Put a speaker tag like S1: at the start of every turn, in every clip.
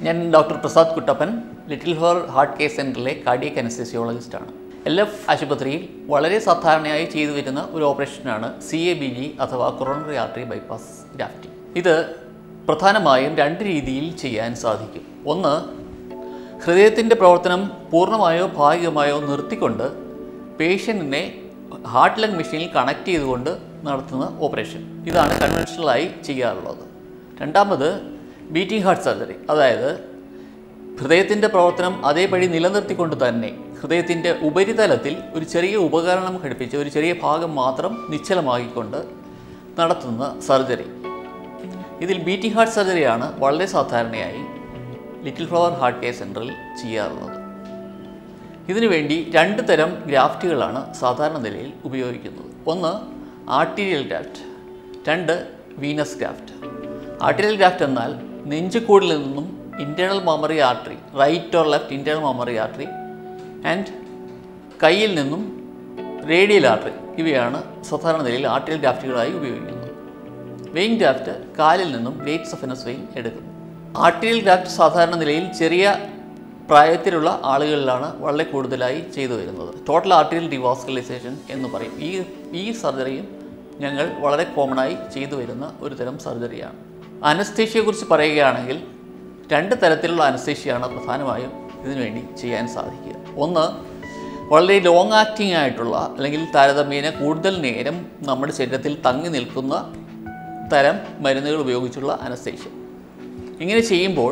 S1: ഞാൻ doctor Prasad Kuttappan little ഹോർ heart care സെൻറ്ററിലെ കാർഡിയക് അനസ്തേസിയോളജിസ്റ്റാണ് എൽ എഫ് ആശുപത്രിയിൽ വളരെ സാധാരണയായി ചെയ്തു വരുന്ന ഒരു ഓപ്പറേഷനാണ് സി എ ബി ജി അഥവാ കൊറോണറി ആർട്ടറി ബൈപ്പാസ് ഗ്രാഫ്റ്റിംഗ് ഇത് പ്രധാനമായും രണ്ട് രീതിയിൽ ചെയ്യാൻ സാധിക്കും ഒന്ന് ഹൃദയത്തിൻ്റെ പ്രവർത്തനം പൂർണ്ണമായോ ഭാഗികമായോ നിർത്തിക്കൊണ്ട് പേഷ്യൻറ്റിനെ ഹാർട്ട് ലങ് മെഷീനിൽ കണക്ട് ചെയ്തുകൊണ്ട് നടത്തുന്ന ഓപ്പറേഷൻ ഇതാണ് കൺവെൻഷണലായി ചെയ്യാറുള്ളത് രണ്ടാമത് ബീറ്റിംഗ് ഹാർട്ട് സർജറി അതായത് ഹൃദയത്തിൻ്റെ പ്രവർത്തനം അതേപടി നിലനിർത്തിക്കൊണ്ട് തന്നെ ഹൃദയത്തിൻ്റെ ഉപരിതലത്തിൽ ഒരു ചെറിയ ഉപകരണം ഘടിപ്പിച്ച് ഒരു ചെറിയ ഭാഗം മാത്രം നിശ്ചലമാക്കിക്കൊണ്ട് നടത്തുന്ന സർജറി ഇതിൽ ബീറ്റിംഗ് ഹാർട്ട് സർജറിയാണ് വളരെ സാധാരണയായി ലിറ്റിൽ ഫ്ലവർ ഹാർട്ട് കെയർ സെൻറ്ററിൽ ചെയ്യാറുള്ളത് ഇതിനുവേണ്ടി രണ്ട് തരം ഗ്രാഫ്റ്റുകളാണ് സാധാരണ നിലയിൽ ഉപയോഗിക്കുന്നത് ഒന്ന് ആർട്ടീരിയൽ ഗ്രാഫ്റ്റ് രണ്ട് വീനസ് ഗ്രാഫ്റ്റ് ആർട്ടീരിയൽ ഗ്രാഫ്റ്റ് എന്നാൽ നെഞ്ചുകൂടിൽ നിന്നും internal mammary artery right or left internal mammary artery and കയ്യിൽ നിന്നും റേഡിയൽ ആർട്ടറി ഇവയാണ് സാധാരണ നിലയിൽ ആർട്ടീരിയൽ ഗ്രാഫ്റ്റുകളായി ഉപയോഗിക്കുന്നത് വെയിൻ ഗ്രാഫ്റ്റ് കാലിൽ നിന്നും ഗ്രേറ്റ് സഫനസ് വെയിൻ എടുക്കുന്നു ആർട്ടീരിയൽ ഗ്രാഫ്റ്റ് സാധാരണ നിലയിൽ ചെറിയ പ്രായത്തിലുള്ള ആളുകളിലാണ് വളരെ കൂടുതലായി ചെയ്തു വരുന്നത് ടോട്ടൽ ആർട്ടീരിയൽ ഡിവാസ്കുലൈസേഷൻ എന്ന് പറയും ഈ ഈ സർജറിയും ഞങ്ങൾ വളരെ കോമണായി ചെയ്തു വരുന്ന ഒരു തരം സർജറിയാണ് അനസ്തേഷ്യയെക്കുറിച്ച് പറയുകയാണെങ്കിൽ രണ്ട് തരത്തിലുള്ള അനസ്തേഷ്യയാണ് പ്രധാനമായും ഇതിനുവേണ്ടി ചെയ്യാൻ സാധിക്കുക ഒന്ന് വളരെ ലോങ് ആക്ടിംഗ് ആയിട്ടുള്ള അല്ലെങ്കിൽ താരതമ്യേന കൂടുതൽ നേരം നമ്മുടെ ശരീരത്തിൽ തങ്ങി നിൽക്കുന്ന തരം മരുന്നുകൾ ഉപയോഗിച്ചുള്ള അനസ്തേഷ്യ ഇങ്ങനെ ചെയ്യുമ്പോൾ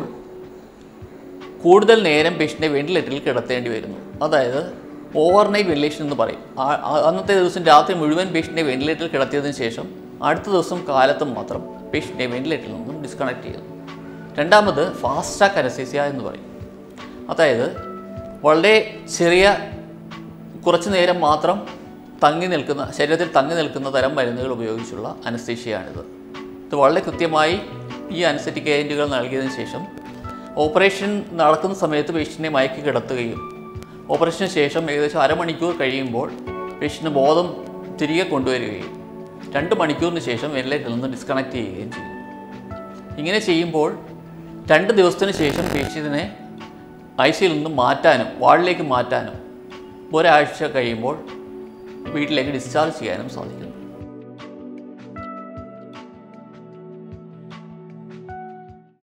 S1: കൂടുതൽ നേരം പേഷ്യൻ്റെ വെന്റിലേറ്ററിൽ കിടത്തേണ്ടി വരുന്നു അതായത് ഓവർനൈറ്റ് വെന്റിലേഷൻ എന്ന് പറയും ആ- ആ- അന്നത്തെ ദിവസം രാത്രി മുഴുവൻ പേഷ്യൻ്റെ വെന്റിലേറ്ററിൽ കിടത്തിയതിന് ശേഷം അടുത്ത ദിവസം കാലത്ത് മാത്രം പേഷ്യൻ്റെ വെന്റിലേറ്ററിൽ നിന്നും ഡിസ്കണക്ട് ചെയ്യുന്നു രണ്ടാമത് ഫാസ്റ്റ് ട്രാക്ക് അനസ്തേസിയ എന്ന് പറയും അതായത് വളരെ ചെറിയ കുറച്ച് നേരം മാത്രം തങ്ങി നിൽക്കുന്ന ശരീരത്തിൽ തങ്ങി നിൽക്കുന്ന തരം മരുന്നുകൾ ഉപയോഗിച്ചുള്ള അനസ്തേഷ്യയാണിത് ഇത് വളരെ കൃത്യമായി ഈ അനസ്തറ്റിക് ഏജൻറ്റുകൾ നൽകിയതിന് ശേഷം ഓപ്പറേഷൻ നടക്കുന്ന സമയത്ത് പേഷ്യൻറ്റിനെ മയക്കി കിടത്തുകയും ഓപ്പറേഷന് ശേഷം ഏകദേശം അരമണിക്കൂർ കഴിയുമ്പോൾ പേഷ്യന് ബോധം തിരികെ കൊണ്ടുവരികയും രണ്ട് മണിക്കൂറിന് ശേഷം വെന്റിലേറ്ററിൽ നിന്ന് ഡിസ്കണക്ട് ചെയ്യുകയും ചെയ്യും ഇങ്ങനെ ചെയ്യുമ്പോൾ രണ്ട് ദിവസത്തിന് ശേഷം പേഷ്യൻറ്റിനെ ഐ സിയിൽ നിന്ന് മാറ്റാനും വാർഡിലേക്ക് മാറ്റാനും ഒരാഴ്ച കഴിയുമ്പോൾ വീട്ടിലേക്ക് ഡിസ്ചാർജ് ചെയ്യാനും സാധിക്കും